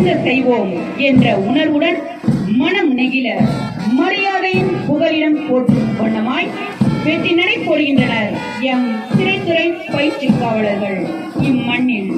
என்ன செய்வோம் என்ற உணர்வுடன் மனம் நெகிழ மரியாதையின் புகலிடம் போற்றும் வண்ணமாய் வெற்றி நடை போடுகின்றனர் எம் திரைத்துறை பயிற்சி காவலர்கள் இம்மண்ணில்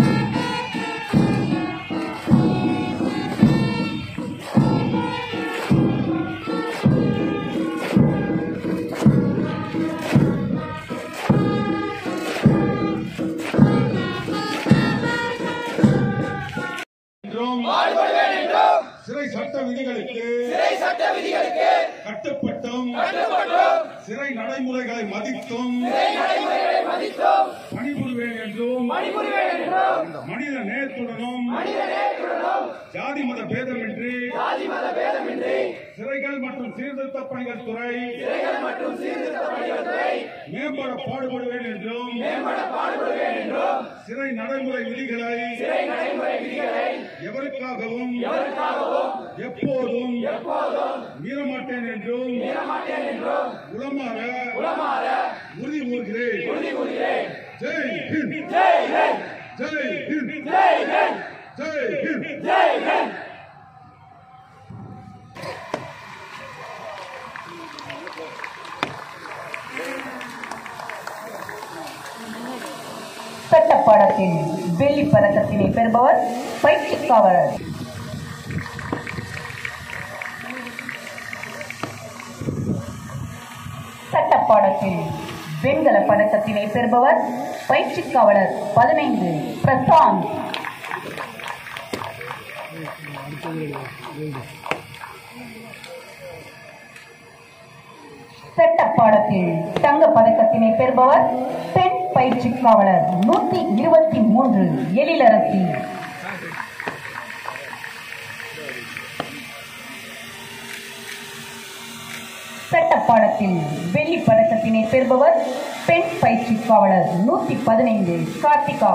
என்றும் சிறை சட்ட விதிகளுக்கு கட்டுப்பட்டும் சிறை நடைமுறைகளை மதித்தும் பணிபுரிவேன் என்றும் மனித நேயத்துடனும் ஜாதி மத பேதமின்றி சிறைகள் மற்றும் சீர்திருத்த பணிகள் துறை மேம்பட பாடுபடுவேன் என்றும் சிறை நடைமுறை விதிகளை எவருக்காகவும் எப்போதும் மீறமாட்டேன் என்றும் உளமாற உறுதி கூறுகிறேன் ஜெய் ஹிந்த் ஜெய் ஹிந்த் ஜெய் ஹிந்த் சட்டப்பாடத்தில் வெள்ளி பதக்கத்தினை பெறுபவர் பயிற்சி காவலர் சட்டப்பாடத்தில் வெண்கல பதக்கத்தினை பெறுபவர் பயிற்சி காவலர் பதினைந்து பிரசாந்த் சட்டப்பாடத்தில் தங்க பதக்கத்தினை பெறுபவர் பெண் பயிற்சி காவலர் நூத்தி இருபத்தி மூன்று எழிலரசி சட்டப்பாடத்தில் வெள்ளி பதக்கத்தினை பெறுபவர் பெண் பயிற்சி காவலர் நூத்தி பதினைந்து கார்த்திகா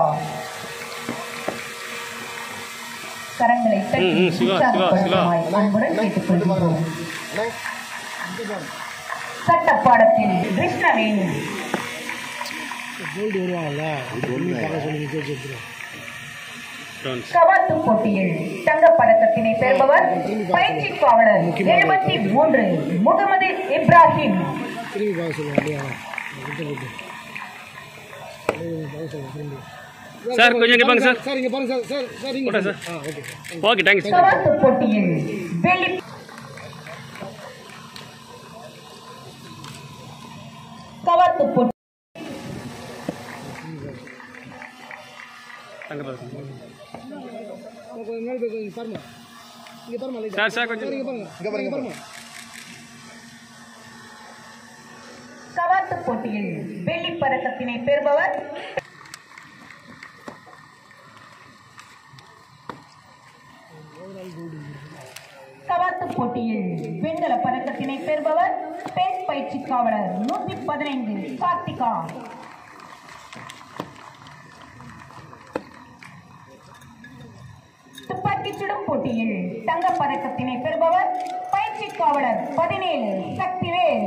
கரங்களை தட்டி ம், ம், சிவா, சிவா, சிவா. உற்சாகப்படுத்துமாய் அன்புடன் கேட்டுக்கொள்கிறோம் சட்டப்பாடத்தில் கிருஷ்ணவேணி கோல்டு வருவாங்கல்ல பார்க்க சொல்லி நிக்க வச்சு எடுத்துருவோம் டான்ஸ் கவாத்து போட்டியில் தங்க பதக்கத்தினை பெறுபவர் பயிற்சி காவலர் எழுபத்தி மூன்று முகமது இப்ராஹிம் திரும்பி பார்க்க சொல்லுவோம் அப்படியே விட்டு போட்டு பார்க்க சொல்லுவோம் திரும்பி சார் கொஞ்சம் இங்கே பாருங்க சார் சார் இங்கே பாருங்க சார் சார் சார் இங்கே போட்டா சார் ஆ okay sir okay thanks sir கவாத்து போட்டியில் வெள்ளி கவாத்து போட்டி அங்கே பாருங்க கொஞ்சம் முன்னாடி போய் கொஞ்சம் பாருங்க இங்கே பாருங்க லைட்டா. சார் சார் சார் கொஞ்சம் இங்கே பாருங்க இங்கே பாருங்க பாருங்க கவாத்து போட்டியில் வெள்ளி பதக்கத்தினை பெறுபவர் கவாத்து போட்டியில் வெண்கல பதக்கத்தினை பெறுபவர் பெண் பயிற்சி காவலர் நூத்தி பதினைந்து கார்த்திகா துப்பாக்கிச் சுடும் போட்டியில் தங்கப் பதக்கத்தினை பெறுபவர் பயிற்சி காவலர் பதினேழு சக்திவேல்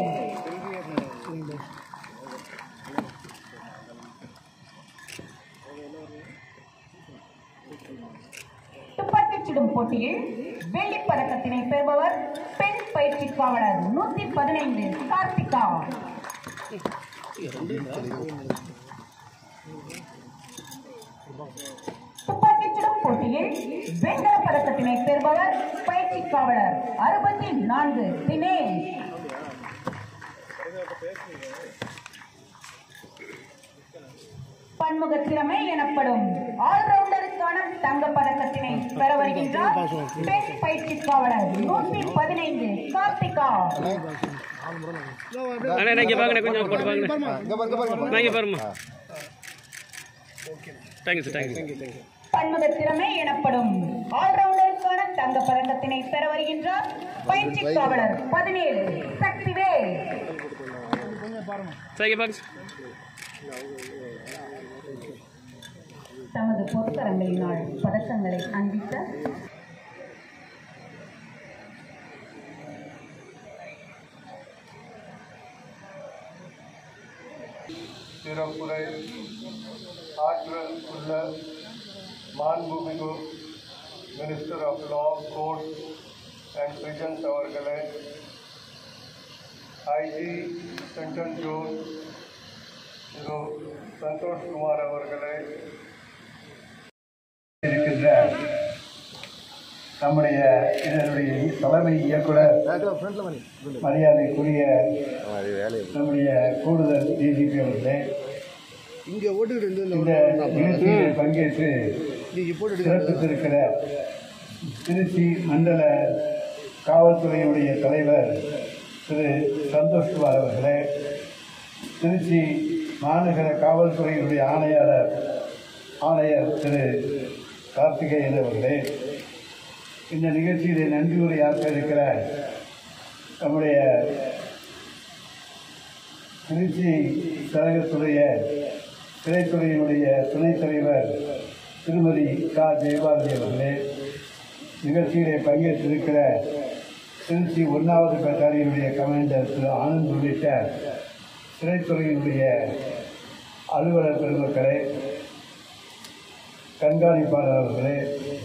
துப்பாக்கிச் சுடும் போட்டியில் வெள்ளிப் பதக்கத்தினை பெறுபவர் பெண் பயிற்சி காவலர் நூத்தி பதினைந்து கார்த்திகா துப்பாக்கிச் சுடும் போட்டியில் வெண்கல பதக்கத்தினை பெறுபவர் பயிற்சி காவலர் அறுபத்தி நான்கு தினேஷ் பன்முக திறமை எனப்படும் ஆல்ரவுண்டருக்கான தங்க பதக்கத்தினை பெற வருகின்றார் பெண் பயிற்சி காவலர் நூத்தி பதினைந்து கார்த்திகா அண்ணா இங்கே பாருங்க கொஞ்சம் போட்டு பாருங்க நான் இங்கே பாருமா தேங்க்யூ சார் தேங்க்யூ சார் பன்முக திறமை எனப்படும் ஆல்ரவுண்டருக்கான தங்க பதக்கத்தினை பெற வருகின்றார் பயிற்சி காவலர் பதினேழு சக்திவேல் சார் இங்கே பாருங்க தமது பொற்கரங்களினால் பதக்கங்களை அன்பித்த சிறப்புரை ஆற்றல் உள்ள மாண்புமிகு minister of law court and prisons அவர்களே ஐஜி சென்ட்ரல் ஜோன் திரு சந்தோஷ் குமார் அவர்களே இருக்கின்ற நம்முடைய இதனுடைய தலைமை இயக்குனர் மரியாதைக்குரிய நம்முடைய கூடுதல் டிஜிபி அவர்களே இங்கே ஓட்டுக்கிட்டு இந்த நிகழ்ச்சியில் பங்கேற்று இங்கே போட்டு சிறப்பித்திருக்கிற திருச்சி மண்டல காவல்துறையுடைய தலைவர் திரு சந்தோஷ்குமார் அவர்களே திருச்சி மாநகர காவல்துறையினுடைய ஆணையாளர் ஆணையர் திரு கார்த்திகேயன் அவர்களே இந்த நிகழ்ச்சியிலே நன்றி உரையாற்ற இருக்கிற நம்முடைய திருச்சி கழகத்துடைய திரைத்துறையினுடைய துணைத் தலைவர் திருமதி கா ஜெயபாரதி அவர்களே நிகழ்ச்சியிலே பங்கேற்றிருக்கிற திருச்சி ஒன்றாவது பட்டாலியனுடைய கமாண்டர் திரு ஆனந்த் உள்ளிட்ட திரைத்துறையினுடைய அலுவலர் பெருமக்களே கண்காணிப்பாளர் அவர்களே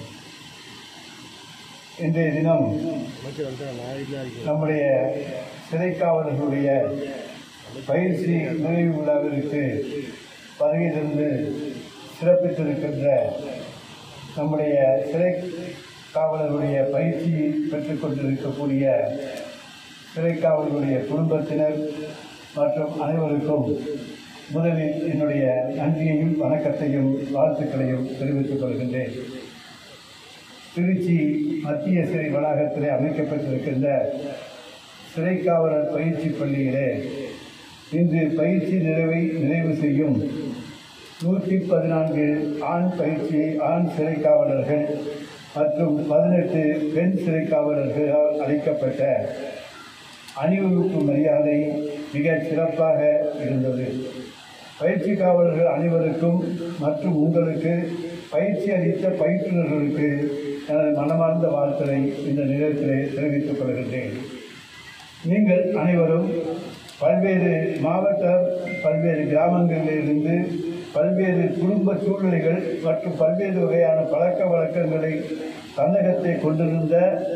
இன்றைய தினம் நம்முடைய சிறைக்காவலர்களுடைய பயிற்சி நிறைவு விழாவிற்கு வருகை தந்து சிறப்பித்திருக்கின்ற நம்முடைய சிறை காவலர்களுடைய பயிற்சி பெற்றுக் கொண்டிருக்கக்கூடிய சிறைக்காவலர்களுடைய குடும்பத்தினர் மற்றும் அனைவருக்கும் முதலில் என்னுடைய நன்றியையும் வணக்கத்தையும் வாழ்த்துக்களையும் தெரிவித்துக் கொள்கின்றேன் திருச்சி மத்திய சிறை வளாகத்திலே அமைக்கப்பட்டிருக்கின்ற சிறைக்காவலர் பயிற்சி பள்ளியிலே இன்று பயிற்சி நிறைவை நிறைவு செய்யும் நூற்றி பதினான்கு ஆண் பயிற்சி ஆண் சிறைக்காவலர்கள் மற்றும் பதினெட்டு பெண் சிறைக்காவலர்களால் அளிக்கப்பட்ட அணிவகுப்பு மரியாதை மிக சிறப்பாக இருந்தது பயிற்சி காவலர்கள் அனைவருக்கும் மற்றும் உங்களுக்கு பயிற்சி அளித்த பயிற்றுநர்களுக்கு எனது மனமார்ந்த வாழ்த்துறை இந்த நிலையத்திலே தெரிவித்துக் கொள்கின்றேன் நீங்கள் அனைவரும் பல்வேறு மாவட்ட பல்வேறு கிராமங்களிலிருந்து பல்வேறு குடும்ப சூழ்நிலைகள் மற்றும் பல்வேறு வகையான பழக்க வழக்கங்களை தன்னகத்தை கொண்டிருந்த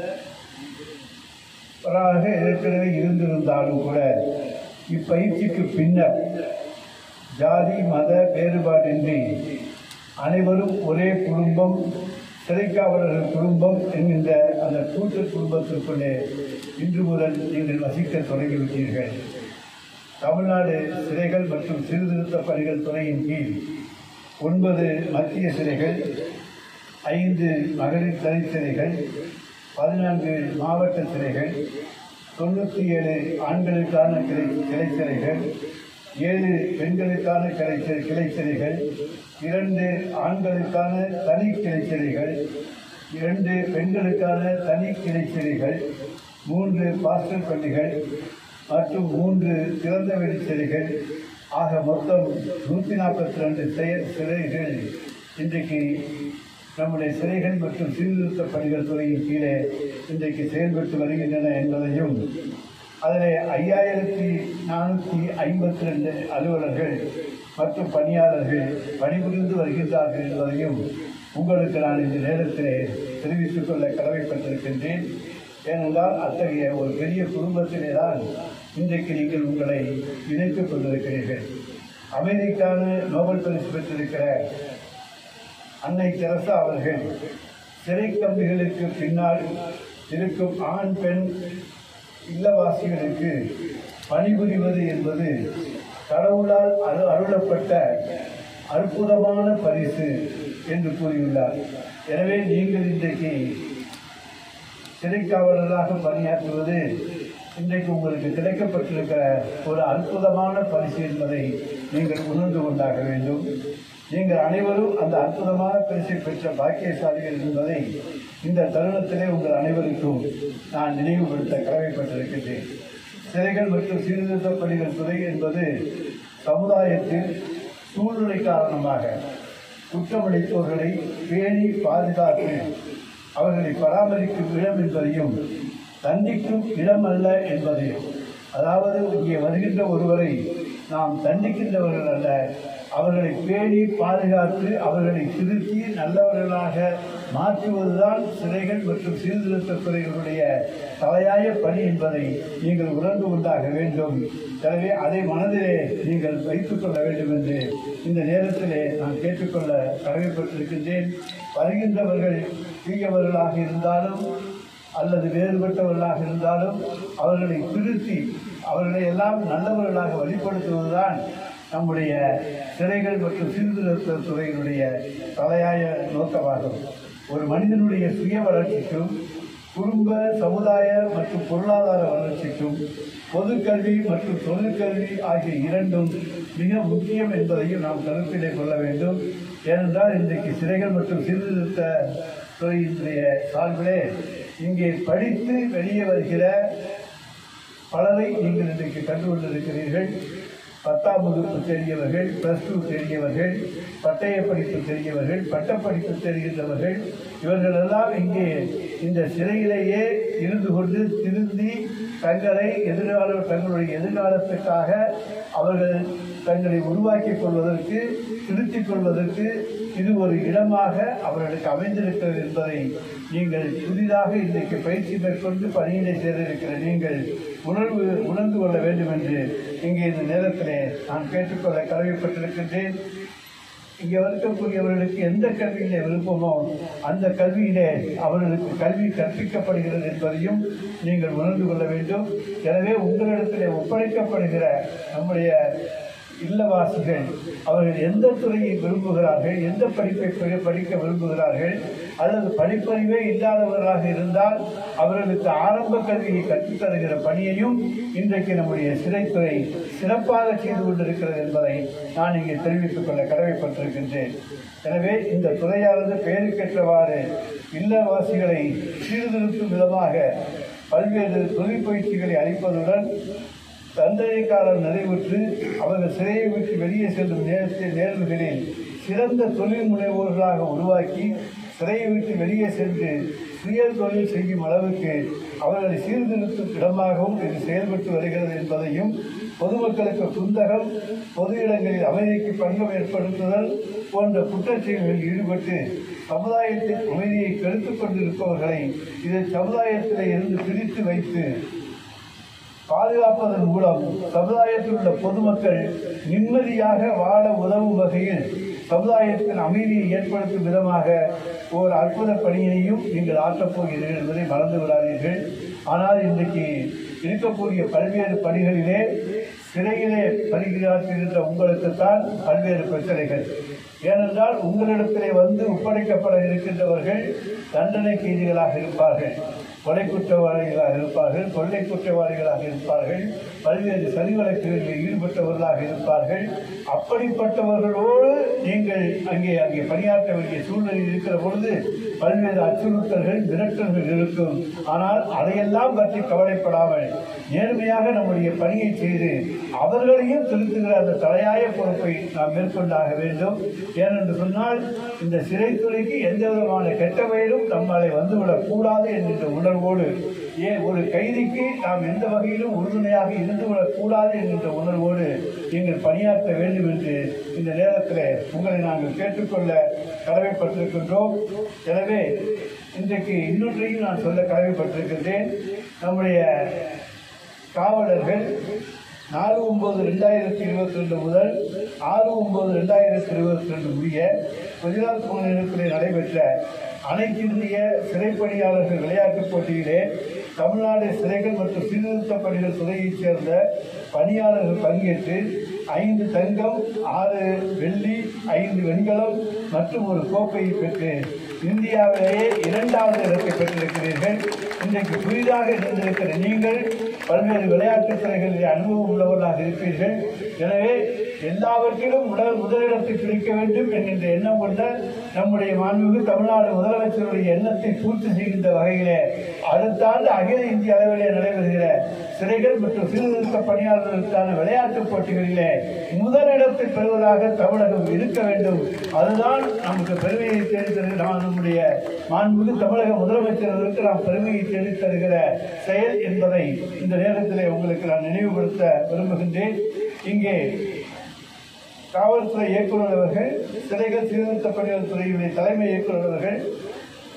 வராக ஏற்கனவே இருந்திருந்தாலும் கூட இப்பயிற்சிக்கு பின்னர் ஜாதி மத வேறுபாடின்றி அனைவரும் ஒரே குடும்பம் சிறைக்காவலர்கள் குடும்பம் என்கின்ற அந்த கூட்டு குடும்பத்திற்குள்ளே இன்று முதல் நீங்கள் வசிக்க தொடங்கிவிட்டீர்கள் தமிழ்நாடு சிறைகள் மற்றும் சீர்திருத்த பணிகள் துறையின் கீழ் ஒன்பது மத்திய சிறைகள் ஐந்து மகளிர் தனிச்சிறைகள் பதினான்கு மாவட்ட சிறைகள் தொண்ணூற்றி ஏழு ஆண்களுக்கான கிளை கிளை சிறைகள் ஏழு பெண்களுக்கான கிளை சிறை- கிளை சிறைகள் இரண்டு ஆண்களுக்கான தனி கிளை சிறைகள் இரண்டு பெண்களுக்கான தனி கிளை சிறைகள் மூன்று பாஸ்டல் பள்ளிகள் மற்றும் மூன்று திறந்த வெளி சிறைகள் ஆக மொத்தம் நூற்றி நாற்பத்தி ரெண்டு செயல் சிறைகள் இன்றைக்கு நம்முடைய சிறைகள் மற்றும் சீர்திருத்த பணிகள் துறையின் கீழே இன்றைக்கு செயல்பட்டு வருகின்றன என்பதையும் அதில் ஐயாயிரத்தி நானூற்றி ஐம்பத்தி ரெண்டு அலுவலர்கள் மற்றும் பணியாளர்கள் பணிபுரிந்து வருகின்றார்கள் என்பதையும் உங்களுக்கு நான் இந்த நேரத்திலே தெரிவித்துக் கொள்ள கடமைப்பட்டிருக்கின்றேன் ஏனென்றால் அத்தகைய ஒரு பெரிய குடும்பத்திலே தான் இன்றைக்கு நீங்கள் உங்களை இணைத்துக் கொண்டிருக்கிறீர்கள் அமைதிக்கான நோபல் பரிசு பெற்றிருக்கிற அன்னை தெரசா அவர்கள் சிறை கம்பிகளுக்கு பின்னால் இருக்கும் ஆண் பெண் இல்லவாசிகளுக்கு பணிபுரிவது என்பது கடவுளால் அரு அருளப்பட்ட அற்புதமான பரிசு என்று கூறியுள்ளார் எனவே நீங்கள் இன்றைக்கு சிறைக்காவலராக பணியாற்றுவது இன்றைக்கு உங்களுக்கு கிடைக்கப்பட்டிருக்கிற ஒரு அற்புதமான பரிசு என்பதை நீங்கள் உணர்ந்து கொண்டாக வேண்டும் நீங்கள் அனைவரும் அந்த அற்புதமான பரிசை பெற்ற பாக்கியசாலிகள் என்பதை இந்த தருணத்திலே உங்கள் அனைவருக்கும் நான் நினைவுபடுத்த கடமைப்பட்டிருக்கின்றேன் சிறைகள் மற்றும் சீர்திருத்த பணிகள் துறை என்பது சமுதாயத்தில் சூழ்நிலை காரணமாக குற்றமளித்தோர்களை பேணி பாதுகாத்து அவர்களை பராமரிக்கும் இடம் என்பதையும் தண்டிக்கும் இடம் அல்ல என்பதையும் அதாவது இங்கே வருகின்ற ஒருவரை நாம் தண்டிக்கின்றவர்கள் அல்ல அவர்களை பேணி பாதுகாத்து அவர்களை திருத்தி நல்லவர்களாக மாற்றுவதுதான் சிறைகள் மற்றும் சீர்திருத்தத் துறைகளுடைய தலையாய பணி என்பதை நீங்கள் உணர்ந்து கொண்டாக வேண்டும் எனவே அதை மனதிலே நீங்கள் வைத்துக் கொள்ள வேண்டும் என்று இந்த நேரத்திலே நான் கேட்டுக்கொள்ள கடமைப்பட்டிருக்கின்றேன் வருகின்றவர்கள் தீயவர்களாக இருந்தாலும் அல்லது வேறுபட்டவர்களாக இருந்தாலும் அவர்களை திருத்தி அவர்களை எல்லாம் நல்லவர்களாக வழிபடுத்துவதுதான் நம்முடைய சிறைகள் மற்றும் சீர்திருத்த துறையினுடைய தலையாய நோக்கமாகும் ஒரு மனிதனுடைய சுய வளர்ச்சிக்கும் குடும்ப சமுதாய மற்றும் பொருளாதார வளர்ச்சிக்கும் பொது கல்வி மற்றும் தொழிற்கல்வி ஆகிய இரண்டும் மிக முக்கியம் என்பதையும் நாம் கருத்திலே கொள்ள வேண்டும் ஏனென்றால் இன்றைக்கு சிறைகள் மற்றும் சீர்திருத்த துறையினுடைய சார்பிலே இங்கே படித்து வெளியே வருகிற பலரை நீங்கள் இன்றைக்கு கண்டு கொண்டிருக்கிறீர்கள் பத்தாம் வகுப்பு தெரியவர்கள் ப்ளஸ் டூ தெரியவர்கள் பட்டய படிப்பு தெரியவர்கள் பட்டப்படிப்பு தெரிகின்றவர்கள் இவர்களெல்லாம் இங்கே இந்த சிறையிலேயே இருந்து கொண்டு திருந்தி தங்களை எதிர்கால தங்களுடைய எதிர்காலத்துக்காக அவர்கள் தங்களை உருவாக்கிக் கொள்வதற்கு திருத்திக் கொள்வதற்கு இது ஒரு இடமாக அவர்களுக்கு அமைந்திருக்கிறது என்பதை நீங்கள் புதிதாக இன்றைக்கு பயிற்சி மேற்கொண்டு பணியிலே சேர இருக்கிற நீங்கள் உணர்வு உணர்ந்து கொள்ள வேண்டும் என்று இங்கே இந்த நேரத்திலே நான் கேட்டுக்கொள்ள கடமைப்பட்டிருக்கின்றேன் இங்கே இருக்கக்கூடியவர்களுக்கு எந்த கல்வியிலே விருப்பமோ அந்த கல்வியிலே அவர்களுக்கு கல்வி கற்பிக்கப்படுகிறது என்பதையும் நீங்கள் உணர்ந்து கொள்ள வேண்டும் எனவே உங்களிடத்திலே ஒப்படைக்கப்படுகிற நம்முடைய இல்லவாசிகள் அவர்கள் எந்த துறையை விரும்புகிறார்கள் எந்த படிப்பை படி- படிக்க விரும்புகிறார்கள் அல்லது படிப்பறிவே இல்லாதவர்களாக இருந்தால் அவர்களுக்கு ஆரம்ப கல்வியை கற்றுத் தருகிற பணியையும் இன்றைக்கு நம்முடைய சிறைத்துறை சிறப்பாக செய்து கொண்டிருக்கிறது என்பதை நான் இங்கே தெரிவித்துக் கொள்ள கடமைப்பட்டிருக்கின்றேன் எனவே இந்த துறையானது பெயருக்கேற்றவாறு இல்லவாசிகளை சீர்திருத்தும் விதமாக பல்வேறு தொழில் பயிற்சிகளை அளிப்பதுடன் தண்டனை காலம் நிறைவுற்று அவர்கள் சிறையை விட்டு வெளியே செல்லும் நேரத்தில் நேர்வுகளில் சிறந்த தொழில் முனைவோர்களாக உருவாக்கி சிறையை விட்டு வெளியே சென்று சுய தொழில் செய்யும் அளவுக்கு அவர்களை சீர்திருத்தும் இடமாகவும் இது செயல்பட்டு வருகிறது என்பதையும் பொதுமக்களுக்கு குந்தகம் பொது இடங்களில் அமைதிக்கு பங்கம் ஏற்படுத்துதல் போன்ற குற்றச்செயல்களில் ஈடுபட்டு சமுதாயத்தின் அமைதியை கெடுத்துக் கொண்டிருப்பவர்களை இதை சமுதாயத்திலே இருந்து பிரித்து வைத்து பாதுகாப்பதன் மூலம் சமுதாயத்தில் உள்ள பொதுமக்கள் நிம்மதியாக வாழ உதவும் வகையில் சமுதாயத்தின் அமைதியை ஏற்படுத்தும் விதமாக ஓர் அற்புத பணியினையும் நீங்கள் ஆற்றப் போகிறீர்கள் என்பதை மறந்து விடாதீர்கள் ஆனால் இன்றைக்கு இருக்கக்கூடிய பல்வேறு பணிகளிலே சிறையிலே பணியாற்றுகின்ற உங்களுக்குத்தான் பல்வேறு பிரச்சனைகள் ஏனென்றால் உங்களிடத்திலே வந்து ஒப்படைக்கப்பட இருக்கின்றவர்கள் தண்டனை கைதிகளாக இருப்பார்கள் கொலை குற்றவாளிகளாக இருப்பார்கள் கொள்ளை குற்றவாளிகளாக இருப்பார்கள் பல்வேறு சதி வழக்குகளில் ஈடுபட்டவர்களாக இருப்பார்கள் அப்படிப்பட்டவர்களோடு நீங்கள் அங்கே அங்கே பணியாற்ற வேண்டிய சூழ்நிலை இருக்கிற பொழுது பல்வேறு அச்சுறுத்தல்கள் மிரட்டல்கள் இருக்கும் ஆனால் அதையெல்லாம் பற்றி கவலைப்படாமல் நேர்மையாக நம்முடைய பணியை செய்து அவர்களையும் திருத்துகிற அந்த தலையாய பொறுப்பை நாம் மேற்கொண்டாக வேண்டும் ஏனென்று சொன்னால் இந்த சிறைத்துறைக்கு எந்த விதமான கெட்ட பெயரும் நம்மளை வந்துவிடக் கூடாது என்கின்ற உணர்வோடு ஏன் ஒரு கைதிக்கு நாம் எந்த வகையிலும் உறுதுணையாக இருந்துவிடக் கூடாது என்கின்ற உணர்வோடு நீங்கள் பணியாற்ற வேண்டும் என்று இந்த நேரத்தில் உங்களை நாங்கள் கேட்டுக்கொள்ள கடமைப்பட்டிருக்கின்றோம் எனவே இன்றைக்கு இன்னொன்றையும் நான் சொல்ல கடமைப்பட்டிருக்கின்றேன் நம்முடைய காவலர்கள் நாலு ஒன்பது ரெண்டாயிரத்தி இருபத்தி ரெண்டு முதல் ஆறு ஒன்பது ரெண்டாயிரத்தி இருபத்தி ரெண்டு முடிய குஜராத் மாநிலத்திலே நடைபெற்ற அனைத்து இந்திய சிறைப்பணியாளர்கள் விளையாட்டுப் போட்டியிலே தமிழ்நாடு சிறைகள் மற்றும் சீர்திருத்த பணிகள் துறையைச் சேர்ந்த பணியாளர்கள் பங்கேற்று ஐந்து தங்கம் ஆறு வெள்ளி ஐந்து வெண்கலம் மற்றும் ஒரு கோப்பையை பெற்று இந்தியாவிலேயே இரண்டாவது இடத்தை பெற்றிருக்கிறீர்கள் இன்றைக்கு புதிதாக இருந்திருக்கிற நீங்கள் பல்வேறு விளையாட்டுத் துறைகளில் அனுபவம் உள்ளவர்களாக இருப்பீர்கள் எனவே எல்லாவற்றிலும் முதல் முதலிடத்தை பிடிக்க வேண்டும் என்கின்ற எண்ணம் கொண்ட நம்முடைய மாண்புமிகு தமிழ்நாடு முதலமைச்சருடைய எண்ணத்தை பூர்த்தி செய்கின்ற வகையிலே அடுத்த ஆண்டு அகில இந்திய அளவிலே நடைபெறுகிற சிறைகள் மற்றும் சீர்திருத்த பணியாளர்களுக்கான விளையாட்டுப் போட்டிகளிலே முதலிடத்தை பெறுவதாக தமிழகம் இருக்க வேண்டும் அதுதான் நமக்கு பெருமையை தேடித்தருகிற நாம் நம்முடைய மாண்புமிகு தமிழக முதலமைச்சர்களுக்கு நாம் பெருமையை தேடித் தருகிற செயல் என்பதை இந்த நேரத்திலே உங்களுக்கு நான் நினைவுபடுத்த விரும்புகின்றேன் இங்கே காவல்துறை இயக்குநர் அவர்கள் சிறைகள் சீர்திருத்த பணிகள் துறையுடைய தலைமை இயக்குநர் அவர்கள்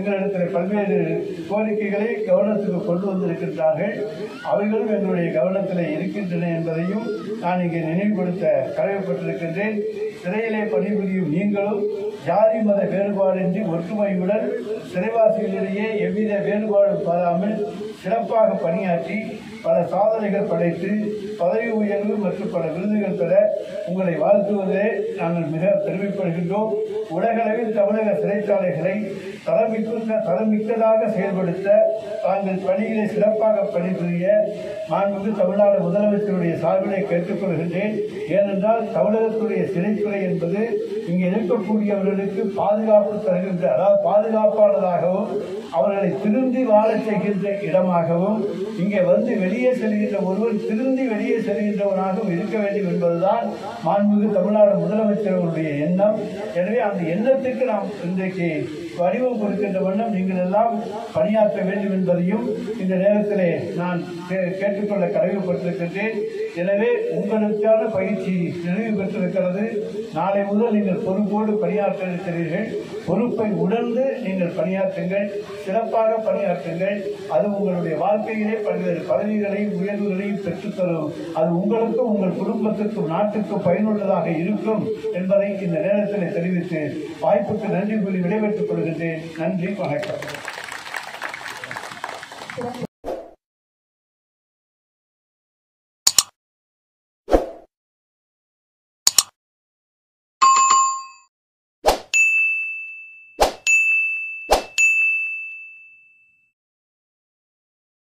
எங்களிடத்தில் பல்வேறு கோரிக்கைகளை கவனத்துக்கு கொண்டு வந்திருக்கின்றார்கள் அவைகளும் எங்களுடைய கவனத்தில் இருக்கின்றன என்பதையும் நான் இங்கே நினைவுபடுத்த கடமைப்பட்டிருக்கின்றேன் சிறையிலே பணிபுரியும் நீங்களும் ஜாதி மத வேறுபாடின்றி ஒற்றுமையுடன் சிறைவாசிகளிடையே எவ்வித வேறுபாடும் பாராமல் சிறப்பாக பணியாற்றி பல சாதனைகள் படைத்து பதவி உயர்வு மற்றும் பல விருதுகள் பெற உங்களை வாழ்த்துவதிலே நாங்கள் மிக பெருமைப்படுகின்றோம் உலகளவில் தமிழக சிறைச்சாலைகளை தரமிக்க தரமிக்கதாக செயல்படுத்த தாங்கள் பணியிலே சிறப்பாக பணிபுரிய மாண்புமிகு தமிழ்நாடு முதலமைச்சருடைய சார்பிலே கேட்டுக்கொள்கின்றேன் ஏனென்றால் தமிழகத்துடைய சிறைத்துறை என்பது இங்கே இருக்கக்கூடியவர்களுக்கு பாதுகாப்பு தருகின்ற அதாவது பாதுகாப்பானதாகவும் அவர்களை திருந்தி வாழச் செய்கின்ற இடமாகவும் இங்கே வந்து வெளியே செல்கின்ற ஒருவர் திருந்தி வெளியே செல்கின்றவனாகவும் இருக்க வேண்டும் என்பதுதான் மாண்புமிகு தமிழ்நாடு முதலமைச்சர் அவருடைய எண்ணம் எனவே அந்த எண்ணத்துக்கு நாம் இன்றைக்கு வடிவம் கொடுக்கின்ற வண்ணம் நீங்கள் எல்லாம் பணியாற்ற வேண்டும் என்பதையும் இந்த நேரத்திலே நான் கே- கேட்டுக்கொள்ள கடமைப்பட்டிருக்கின்றேன் எனவே உங்களுக்கான பயிற்சி நிறைவு பெற்றிருக்கிறது நாளை முதல் நீங்கள் பொறுப்போடு பணியாற்ற இருக்கிறீர்கள் பொறுப்பை உணர்ந்து நீங்கள் பணியாற்றுங்கள் சிறப்பாக பணியாற்றுங்கள் அது உங்களுடைய வாழ்க்கையிலே பல்வேறு பதவிகளையும் உயர்வுகளையும் பெற்றுத்தரும் அது உங்களுக்கும் உங்கள் குடும்பத்திற்கும் நாட்டுக்கும் பயனுள்ளதாக இருக்கும் என்பதை இந்த நேரத்தில் தெரிவித்து வாய்ப்புக்கு நன்றி கூறி விடைபெற்றுக் கொள்கின்றேன் நன்றி வணக்கம் சிறப்பு